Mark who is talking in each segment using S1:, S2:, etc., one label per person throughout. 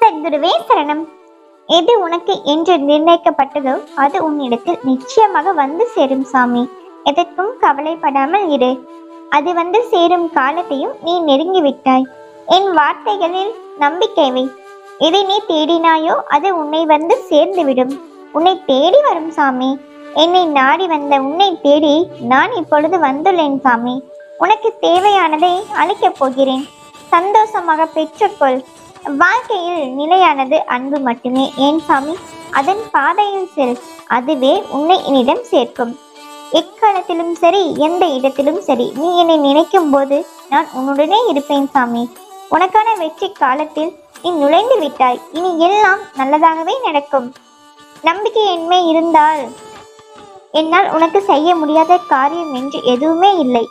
S1: சத்குருவே சரணம் எது உனக்கு என்று நிர்ணயிக்கப்பட்டதோ அது உன்னிடத்தில் நிச்சயமாக வந்து சேரும் சாமி எதற்கும் கவலைப்படாமல் இரு அது வந்து சேரும் காலத்தையும் நீ நெருங்கி விட்டாய் என் வார்த்தைகளில் நம்பிக்கை வை எதை நீ தேடினாயோ அது உன்னை வந்து சேர்ந்துவிடும் உன்னை தேடி வரும் சாமி என்னை நாடி வந்த உன்னை தேடி நான் இப்பொழுது வந்துள்ளேன் சாமி உனக்கு தேவையானதை அளிக்கப் போகிறேன் சந்தோஷமாக பெற்றுக்கொள் வாழ்க்கையில் நிலையானது அன்பு மட்டுமே ஏன் சாமி அதன் பாதையில் செல் அதுவே உன்னை என்னிடம் சேர்க்கும் எக்காலத்திலும் சரி எந்த இடத்திலும் சரி நீ என்னை நினைக்கும் போது நான் உன்னுடனே இருப்பேன் சாமி உனக்கான வெற்றி காலத்தில் நீ நுழைந்து விட்டாய் இனி எல்லாம் நல்லதாகவே நடக்கும் நம்பிக்கையின்மை இருந்தால் என்னால் உனக்கு செய்ய முடியாத காரியம் என்று எதுவுமே இல்லை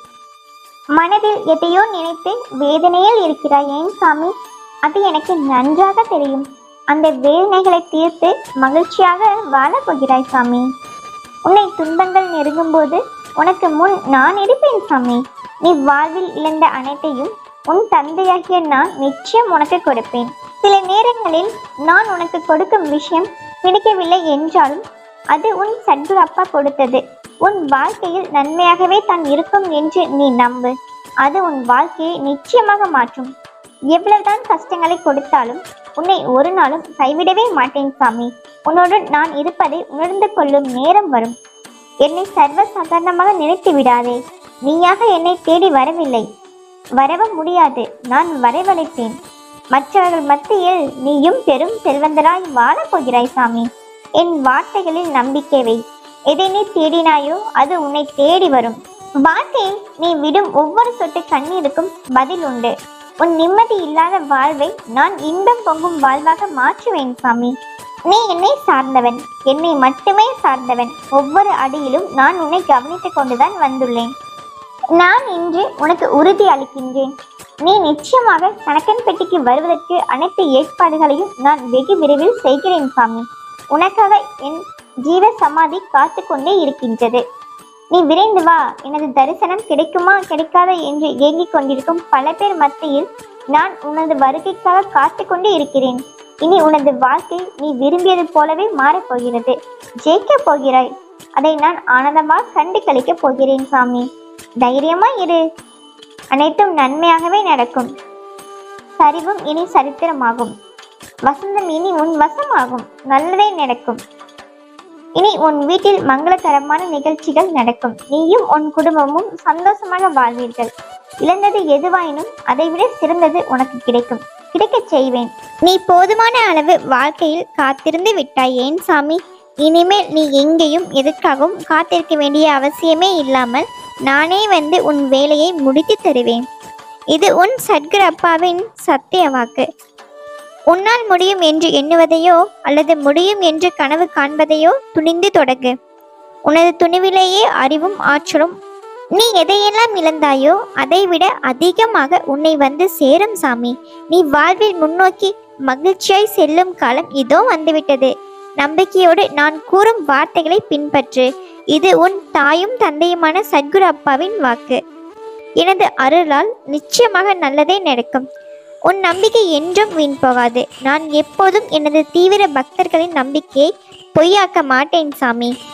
S1: மனதில் எதையோ நினைத்து வேதனையில் இருக்கிறாய் ஏன் சாமி அது எனக்கு நன்றாக தெரியும் அந்த வேதனைகளை தீர்த்து மகிழ்ச்சியாக வாழப் போகிறாய் சாமி உன்னை துன்பங்கள் நெருங்கும் போது உனக்கு முன் நான் இருப்பேன் சாமி நீ வாழ்வில் இழந்த அனைத்தையும் உன் தந்தையாகிய நான் நிச்சயம் உனக்கு கொடுப்பேன் சில நேரங்களில் நான் உனக்கு கொடுக்கும் விஷயம் கிடைக்கவில்லை என்றாலும் அது உன் சத்குரு அப்பா கொடுத்தது உன் வாழ்க்கையில் நன்மையாகவே தான் இருக்கும் என்று நீ நம்பு அது உன் வாழ்க்கையை நிச்சயமாக மாற்றும் எவ்வளவுதான் கஷ்டங்களை கொடுத்தாலும் உன்னை ஒரு நாளும் கைவிடவே மாட்டேன் சாமி உன்னோடு நான் இருப்பதை உணர்ந்து கொள்ளும் நேரம் வரும் என்னை சர்வ சாதாரணமாக நினைத்து விடாதே நீயாக என்னை தேடி வரவில்லை வரவும் முடியாது நான் வரவழைத்தேன் மற்றவர்கள் மத்தியில் நீயும் பெரும் செல்வந்தராய் வாழப் போகிறாய் சாமி என் வார்த்தைகளில் நம்பிக்கை வை எதை நீ தேடினாயோ அது உன்னை தேடி வரும் வாழ்க்கையில் நீ விடும் ஒவ்வொரு சொட்டு கண்ணீருக்கும் பதில் உண்டு உன் நிம்மதி இல்லாத வாழ்வை நான் இன்பம் பொங்கும் வாழ்வாக மாற்றுவேன் சாமி நீ என்னை சார்ந்தவன் என்னை மட்டுமே சார்ந்தவன் ஒவ்வொரு அடியிலும் நான் உன்னை கவனித்துக் கொண்டுதான் வந்துள்ளேன் நான் இன்று உனக்கு உறுதி அளிக்கின்றேன் நீ நிச்சயமாக கணக்கன் பெட்டிக்கு வருவதற்கு அனைத்து ஏற்பாடுகளையும் நான் வெகு விரைவில் செய்கிறேன் சாமி உனக்காக என் ஜீவ சமாதி காத்து கொண்டே இருக்கின்றது நீ விரைந்து வா எனது தரிசனம் கிடைக்குமா கிடைக்காதா என்று ஏங்கிக் கொண்டிருக்கும் பல பேர் மத்தியில் நான் உனது வருகைக்காக காத்து கொண்டே இருக்கிறேன் இனி உனது வாழ்க்கை நீ விரும்பியது போலவே மாறப்போகிறது ஜெயிக்கப் போகிறாய் அதை நான் ஆனந்தமாக கண்டு கழிக்கப் போகிறேன் சாமி தைரியமா இரு அனைத்தும் நன்மையாகவே நடக்கும் சரிவும் இனி சரித்திரமாகும் வசந்தம் இனி உன் வசமாகும் நல்லதே நடக்கும் இனி உன் வீட்டில் மங்களகரமான நிகழ்ச்சிகள் நடக்கும் நீயும் உன் குடும்பமும் சந்தோஷமாக வாழ்வீர்கள் இழந்தது எதுவாயினும் அதைவிட சிறந்தது உனக்கு கிடைக்கும் கிடைக்கச் செய்வேன் நீ போதுமான அளவு வாழ்க்கையில் காத்திருந்து விட்டாய் ஏன் சாமி இனிமேல் நீ எங்கேயும் எதற்காகவும் காத்திருக்க வேண்டிய அவசியமே இல்லாமல் நானே வந்து உன் வேலையை முடித்து தருவேன் இது உன் சத்குரு அப்பாவின் சத்திய வாக்கு உன்னால் முடியும் என்று எண்ணுவதையோ அல்லது முடியும் என்று கனவு காண்பதையோ துணிந்து தொடங்கு உனது துணிவிலேயே அறிவும் ஆற்றலும் நீ எதையெல்லாம் இழந்தாயோ அதைவிட அதிகமாக உன்னை வந்து சேரும் சாமி நீ வாழ்வில் முன்னோக்கி மகிழ்ச்சியாய் செல்லும் காலம் இதோ வந்துவிட்டது நம்பிக்கையோடு நான் கூறும் வார்த்தைகளை பின்பற்று இது உன் தாயும் தந்தையுமான சத்குரு அப்பாவின் வாக்கு எனது அருளால் நிச்சயமாக நல்லதே நடக்கும் உன் நம்பிக்கை என்றும் வீண் போகாது நான் எப்போதும் எனது தீவிர பக்தர்களின் நம்பிக்கையை பொய்யாக்க மாட்டேன் சாமி